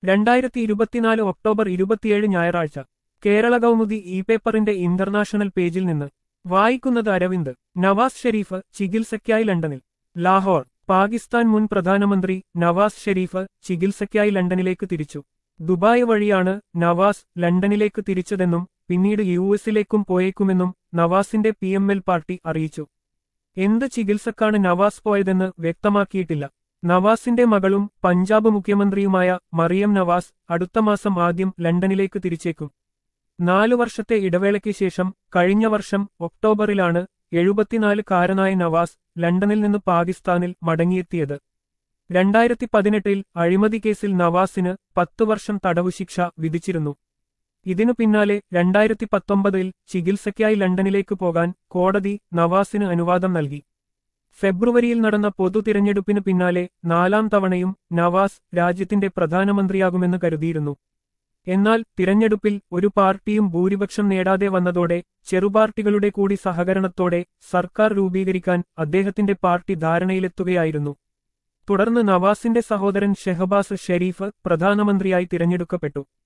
രണ്ടായിരത്തി ഇരുപത്തിനാല് ഒക്ടോബർ ഇരുപത്തിയേഴ് ഞായറാഴ്ച കേരള കൗമുദി ഇ പേപ്പറിന്റെ ഇന്റർനാഷണൽ പേജിൽ നിന്ന് വായിക്കുന്നത് അരവിന്ദ് നവാസ് ഷെരീഫ് ചികിത്സയ്ക്കായി ലണ്ടനിൽ ലാഹോർ പാകിസ്ഥാൻ മുൻ പ്രധാനമന്ത്രി നവാസ് ഷെരീഫ് ചികിത്സയ്ക്കായി ലണ്ടനിലേക്ക് തിരിച്ചു ദുബായ് വഴിയാണ് നവാസ് ലണ്ടനിലേക്ക് തിരിച്ചതെന്നും പിന്നീട് യു എസിലേക്കും പോയേക്കുമെന്നും നവാസിന്റെ പി എം എൽ പാർട്ടി അറിയിച്ചു എന്ത് ചികിത്സക്കാണ് നവാസ് പോയതെന്ന് വ്യക്തമാക്കിയിട്ടില്ല നവാസിന്റെ മകളും പഞ്ചാബ് മുഖ്യമന്ത്രിയുമായ മറിയം നവാസ് അടുത്ത മാസം ആദ്യം ലണ്ടനിലേക്ക് തിരിച്ചേക്കും നാലു വർഷത്തെ ഇടവേളയ്ക്ക് ശേഷം കഴിഞ്ഞ വർഷം ഒക്ടോബറിലാണ് എഴുപത്തിനാലുകാരനായ നവാസ് ലണ്ടനിൽ നിന്ന് പാകിസ്ഥാനിൽ മടങ്ങിയെത്തിയത് രണ്ടായിരത്തി പതിനെട്ടിൽ അഴിമതി കേസിൽ നവാസിന് പത്തു വർഷം തടവുശിക്ഷ വിധിച്ചിരുന്നു ഇതിനു പിന്നാലെ രണ്ടായിരത്തി പത്തൊമ്പതിൽ ചികിത്സയ്ക്കായി ലണ്ടനിലേക്ക് പോകാൻ കോടതി നവാസിന് അനുവാദം നൽകി ഫെബ്രുവരിയിൽ നടന്ന പൊതു തിരഞ്ഞെടുപ്പിന് പിന്നാലെ നാലാം തവണയും നവാസ് രാജ്യത്തിന്റെ പ്രധാനമന്ത്രിയാകുമെന്ന് കരുതിയിരുന്നു എന്നാൽ തിരഞ്ഞെടുപ്പിൽ ഒരു പാർട്ടിയും ഭൂരിപക്ഷം നേടാതെ വന്നതോടെ ചെറുപാർട്ടികളുടെ കൂടി സഹകരണത്തോടെ സർക്കാർ രൂപീകരിക്കാൻ അദ്ദേഹത്തിന്റെ പാർട്ടി ധാരണയിലെത്തുകയായിരുന്നു തുടർന്ന് നവാസിന്റെ സഹോദരൻ ഷെഹബാസ് ഷെരീഫ് പ്രധാനമന്ത്രിയായി തിരഞ്ഞെടുക്കപ്പെട്ടു